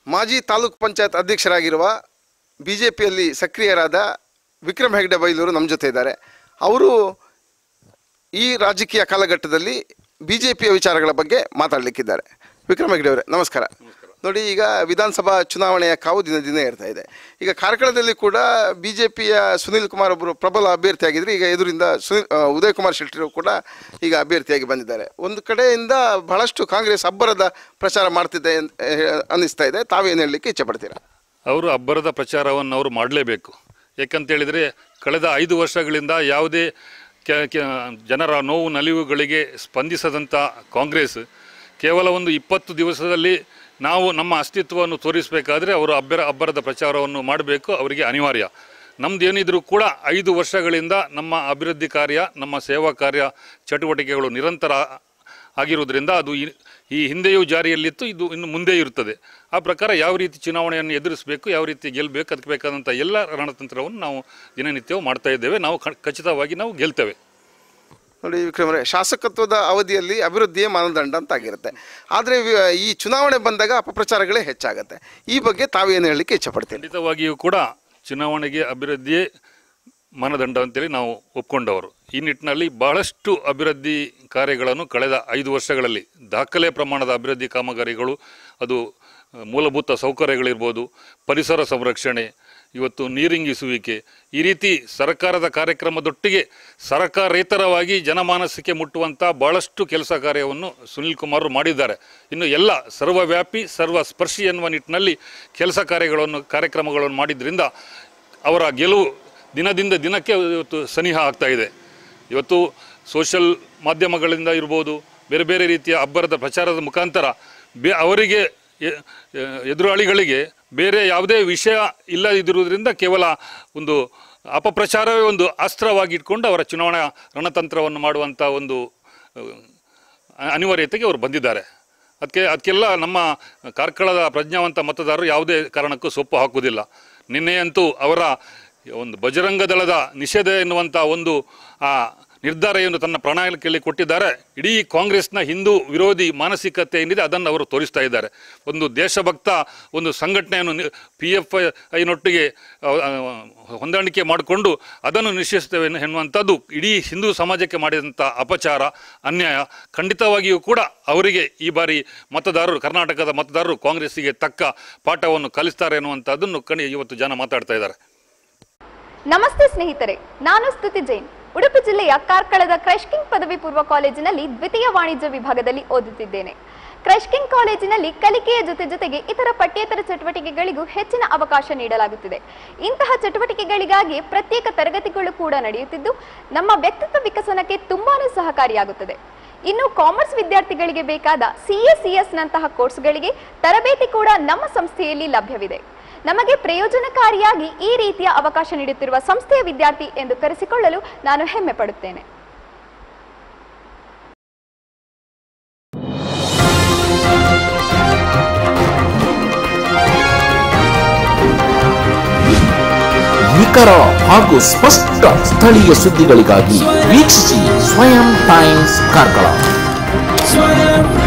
ಮಾಜಿ ತಾಲೂಕ್ ಪಂಚಾಯತ್ ಅಧ್ಯಕ್ಷರಾಗಿರುವ B J ಪಿಯಲ್ಲಿ ಸಕ್ರಿಯರಾದ ವಿಕ್ರಮ್ ಹೆಗ್ಡೆ ಬೈಲೂರು ನಮ್ಮ ಜೊತೆ ಇದ್ದಾರೆ ಅವರು ಈ ರಾಜಕೀಯ ಕಾಲಘಟ್ಟದಲ್ಲಿ ಬಿ ಜೆ ಪಿಯ ವಿಚಾರಗಳ ಬಗ್ಗೆ ಮಾತಾಡಲಿಕ್ಕಿದ್ದಾರೆ ವಿಕ್ರಮ್ ಹೆಗ್ಡೆ ಅವರೇ ನಮಸ್ಕಾರ ನೋಡಿ ಈಗ ವಿಧಾನಸಭಾ ಚುನಾವಣೆಯ ಕಾವು ದಿನ ದಿನ ಇರ್ತಾ ಇದೆ ಈಗ ಕಾರ್ಕಳದಲ್ಲಿ ಕೂಡ ಬಿ ಜೆ ಪಿಯ ಸುನೀಲ್ ಕುಮಾರ್ ಒಬ್ಬರು ಪ್ರಬಲ ಅಭ್ಯರ್ಥಿಯಾಗಿದ್ದರು ಈಗ ಎದುರಿಂದ ಸುನೀಲ್ ಆ, ಉದಯ್ ಕುಮಾರ್ ಶೆಟ್ಟಿರು ಕೂಡ ಈಗ ಅಭ್ಯರ್ಥಿಯಾಗಿ ಬಂದಿದ್ದಾರೆ ಒಂದು ಕಡೆಯಿಂದ ಬಹಳಷ್ಟು ಕಾಂಗ್ರೆಸ್ ಅಬ್ಬರದ ಪ್ರಚಾರ ಮಾಡ್ತಿದೆ ಅಂತ ಹೇ- ಅನ್ನಿಸ್ತಾ ಇದೆ ತಾವೇನು ಹೇಳಲಿಕ್ಕೆ ಇಚ್ಛೆ ಪಡ್ತೀರಾ ಅವರು ಅಬ್ಬರದ ಪ್ರಚಾರವನ್ನು ಅವರು ಮಾಡಲೇಬೇಕು ಯಾಕಂತೇಳಿದರೆ ಕಳೆದ ಐದು ವರ್ಷಗಳಿಂದ ಯಾವುದೇ ಕೆ- ಕೆ- ಜನರ ನೋವು ನಲಿವುಗಳಿಗೆ ಸ್ಪಂದಿಸದಂಥ ಕಾಂಗ್ರೆಸ್ ಕೇವಲ ಒಂದು ಇಪ್ಪತ್ತು ದಿವಸದಲ್ಲಿ ನಾವು ನಮ್ಮ ಅಸ್ತಿತ್ವವನ್ನು ತೋರಿಸಬೇಕಾದ್ರೆ ಅವರು ಅಬ್ಬರ ಅಬ್ಬರದ ಪ್ರಚಾರವನ್ನು ಮಾಡಬೇಕು ಅವರಿಗೆ ಅನಿವಾರ್ಯ ನಮ್ದು ಏನಿದ್ರೂ ಕೂಡ ಐದು ವರ್ಷಗಳಿಂದ ನಮ್ಮ ಅಭಿವೃದ್ಧಿ ಕಾರ್ಯ ನಮ್ಮ ಸೇವಾ ಕಾರ್ಯ ಚಟುವಟಿಕೆಗಳು ನಿರಂತರ ಆಗಿರುವುದರಿಂದ ಅದು ಈ- ಈ ಹಿಂದೆಯೂ ಜಾರಿಯಲ್ಲಿತ್ತು ಇದು ಇನ್ನು ಮುಂದೆ ಇರುತ್ತದೆ ಆ ಪ್ರಕಾರ ಯಾವ ರೀತಿ ಚುನಾವಣೆಯನ್ನು ಎದುರಿಸಬೇಕು ಯಾವ ರೀತಿ ಗೆಲ್ಲಬೇಕು ಅದಕ್ಕೆ ಬೇಕಾದಂಥ ಎಲ್ಲ ರಣತಂತ್ರವನ್ನು ನಾವು ದಿನನಿತ್ಯವೂ ಮಾಡ್ತಾ ಇದ್ದೇವೆ ನಾವು ಖ- ಖಚಿತವಾಗಿ ನಾವು ಗೆಲ್ತೇವೆ ನೋಡಿ ವಿಕ್ರಮರೇ ಶಾಸಕತ್ವದ ಅವಧಿಯಲ್ಲಿ ಅಭಿವೃದ್ಧಿಯೇ ಮಾನದಂಡ ಅಂತ ಆಗಿರುತ್ತೆ ಆದರೆ ಈ ಚುನಾವಣೆ ಬಂದಾಗ ಅಪಪ್ರಚಾರಗಳೇ ಹೆಚ್ಚಾಗುತ್ತೆ ಈ ಬಗ್ಗೆ ತಾವೇನು ಹೇಳಲಿಕ್ಕೆ ಇಚ್ಛೆ ಪಡ್ತೀನಿ ಖಂಡಿತವಾಗಿಯೂ ಕೂಡ ಚುನಾವಣೆಗೆ ಅಭಿವೃದ್ಧಿಯೇ ಮಾನದಂಡ ಅಂತೇಳಿ ನಾವು ಒಪ್ಕೊಂಡವರು ಈ ನಿಟ್ಟಿನಲ್ಲಿ ಬಹಳಷ್ಟು ಅಭಿವೃದ್ಧಿ ಕಾರ್ಯಗಳನ್ನು ಕಳೆದ ಐದು ವರ್ಷಗಳಲ್ಲಿ ದಾಖಲೆ ಪ್ರಮಾಣದ ಅಭಿವೃದ್ಧಿ ಕಾಮಗಾರಿಗಳು ಅದು ಆ, ಮೂಲಭೂತ ಸೌಕರ್ಯಗಳಿರ್ಬೋದು ಪರಿಸರ ಸಂರಕ್ಷಣೆ ಇವತ್ತು ನೀರಿಂಗಿಸುವಿಕೆ ಈ ರೀತಿ ಸರ್ಕಾರದ ಕಾರ್ಯಕ್ರಮದೊಟ್ಟಿಗೆ ಸರ್ಕಾರೇತರವಾಗಿ ಜನಮಾನಸಕ್ಕೆ ಮುಟ್ಟುವಂಥ ಬಹಳಷ್ಟು ಕೆಲಸ ಕಾರ್ಯವನ್ನು ಸುನಿಲ್ ಕುಮಾರ್ ಮಾಡಿದ್ದಾರೆ ಇನ್ನು ಎಲ್ಲ ಸರ್ವವ್ಯಾಪಿ ಸರ್ವ ಸ್ಪರ್ಶಿ ಎನ್ನುವ ನಿಟ್ಟಿನಲ್ಲಿ ಕೆಲಸ ಕಾರ್ಯಗಳನ್ನು ಕಾರ್ಯಕ್ರಮಗಳನ್ನು ಮಾಡಿದ್ರಿಂದ ಅವರ ಗೆಲುವು ದಿನದಿಂದ ದಿನಕ್ಕೆ ಇವತ್ತು ಸನಿಹ ಆಗ್ತಾ ಇದೆ ಇವತ್ತು ಸೋಷಲ್ ಮಾಧ್ಯಮಗಳಿಂದ ಇರ್ಬೋದು ಬೇರೆ ಬೇರೆ ರೀತಿಯ ಅಬ್ಬರದ ಪ್ರಚಾರದ ಮುಖಾಂತರ ಬೇ ಅವರಿಗೆ ಎ- ಎ- ಎದುರಾಳಿಗಳಿಗೆ ಬೇರೆ ಯಾವುದೇ ವಿಷಯ ಇಲ್ಲದಿರುವುದರಿಂದ ಕೇವಲ ಒಂದು ಅಪಪ್ರಚಾರವೇ ಒಂದು ಅಸ್ತ್ರವಾಗಿ ಇಟ್ಕೊಂಡು ಅವರ ಚುನಾವಣಾ ರಣತಂತ್ರವನ್ನು ಮಾಡುವಂಥ ಒಂದು ಅಹ್, ಅನಿವಾರ್ಯತೆಗೆ ಅವರು ಬಂದಿದ್ದಾರೆ ಅದಕ್ಕೆ ಅದಕ್ಕೆಲ್ಲ ನಮ್ಮ ಕಾರ್ಕಳದ ಪ್ರಜ್ಞಾವಂತ ಮತದಾರರು ಯಾವುದೇ ಕಾರಣಕ್ಕೂ ಸೊಪ್ಪು ಹಾಕುವುದಿಲ್ಲ ನಿನ್ನೆಯಂತೂ ಅವರ ಒಂದು ಬಜರಂಗ ದಳದ ನಿಷೇಧ ಎನ್ನುವಂಥ ಒಂದು ಆ ನಿರ್ಧಾರ ಏನು ತನ್ನ ಪ್ರಣಾಳಿಕೆಯಲ್ಲಿ ಕೊಟ್ಟಿದ್ದಾರೆ ಇಡೀ ಕಾಂಗ್ರೆಸ್ನ ಹಿಂದೂ ವಿರೋಧಿ ಮಾನಸಿಕತೆ ಏನಿದೆ ಅದನ್ನು ಅವರು ತೋರಿಸ್ತಾ ಇದ್ದಾರೆ ಒಂದು ದೇಶಭಕ್ತ ಒಂದು ಸಂಘಟನೆಯನ್ನು ಪಿ ಎಫ್ ಐನೊಟ್ಟಿಗೆ ಅಹ್, ಅಹ್, ಹೊಂದಾಣಿಕೆ ಮಾಡಿಕೊಂಡು ಅದನ್ನು ನಿಷೇಧಿಸ್ತೇವೆ ಎನ್ನು- ಎನ್ನುವಂಥದ್ದು ಇಡೀ ಹಿಂದೂ ಸಮಾಜಕ್ಕೆ ಮಾಡಿದಂಥ ಅಪಚಾರ ಅನ್ಯಾಯ ಖಂಡಿತವಾಗಿಯೂ ಕೂಡ ಅವರಿಗೆ ಈ ಬಾರಿ ಮತದಾರರು ಕರ್ನಾಟಕದ ಮತದಾರರು ಕಾಂಗ್ರೆಸ್ಸಿಗೆ ತಕ್ಕ ಪಾಠವನ್ನು ಕಲಿಸ್ತಾರೆ ಅನ್ನುವಂಥದ್ದನ್ನು ಕಣಿ ಇವತ್ತು ಜನ ಮಾತಾಡ್ತಾ ಇದ್ದಾರೆ ನಮಸ್ತೆ ಸ್ನೇಹಿತರೆ ನಾನು ಸ್ತುತಿ ಜೈನ್ ಉಡುಪಿ ಜಿಲ್ಲೆಯ ಕಾರ್ಕಳದ ಕ್ರೈಶ್ಕಿಂಗ್ ಪದವಿ ಪೂರ್ವ ಕಾಲೇಜಿನಲ್ಲಿ ದ್ವಿತೀಯ ವಾಣಿಜ್ಯ ವಿಭಾಗದಲ್ಲಿ ಓದುತ್ತಿದ್ದೇನೆ ಕ್ರೈಶ್ಕಿಂಗ್ ಕಾಲೇಜಿನಲ್ಲಿ ಕಲಿಕೆಯ ಜೊತೆ ಜೊತೆಗೆ ಇತರ ಪಠ್ಯೇತರ ಚಟುವಟಿಕೆಗಳಿಗೂ ಹೆಚ್ಚಿನ ಅವಕಾಶ ನೀಡಲಾಗುತ್ತಿದೆ ಇಂತಹ ಚಟುವಟಿಕೆಗಳಿಗಾಗಿ ಪ್ರತ್ಯೇಕ ತರಗತಿಗಳು ಕೂಡ ನಡೆಯುತ್ತಿದ್ದು ನಮ್ಮ ವ್ಯಕ್ತಿತ್ವ ವಿಕಸನಕ್ಕೆ ತುಂಬಾನೇ ಸಹಕಾರಿಯಾಗುತ್ತದೆ ಇನ್ನು ಕಾಮರ್ಸ್ ವಿದ್ಯಾರ್ಥಿಗಳಿಗೆ ಬೇಕಾದ ಸಿಎಸಿಎಸ್ ನಂತಹ ಕೋರ್ಸ್ಗಳಿಗೆ ತರಬೇತಿ ಕೂಡ ನಮ್ಮ ಸಂಸ್ಥೆಯಲ್ಲಿ ಲಭ್ಯವಿದೆ ನಮಗೆ ಪ್ರಯೋಜನಕಾರಿಯಾಗಿ ಈ ರೀತಿಯ ಅವಕಾಶ ನೀಡುತ್ತಿರುವ ಸಂಸ್ಥೆಯ ವಿದ್ಯಾರ್ಥಿ ಎಂದು ಕರೆಸಿಕೊಳ್ಳಲು ನಾನು ಹೆಮ್ಮೆ ಪಡುತ್ತೇನೆ ನಿಖರ ಹಾಗೂ ಸ್ಪಷ್ಟ ಸ್ಥಳೀಯ ಸುದ್ದಿಗಳಿಗಾಗಿ ವೀಕ್ಷಿಸಿ ಸ್ವಯಂ ಟೈಮ್ಸ್ ಕಾರ್ಕಳ ಸ್ವಯಂ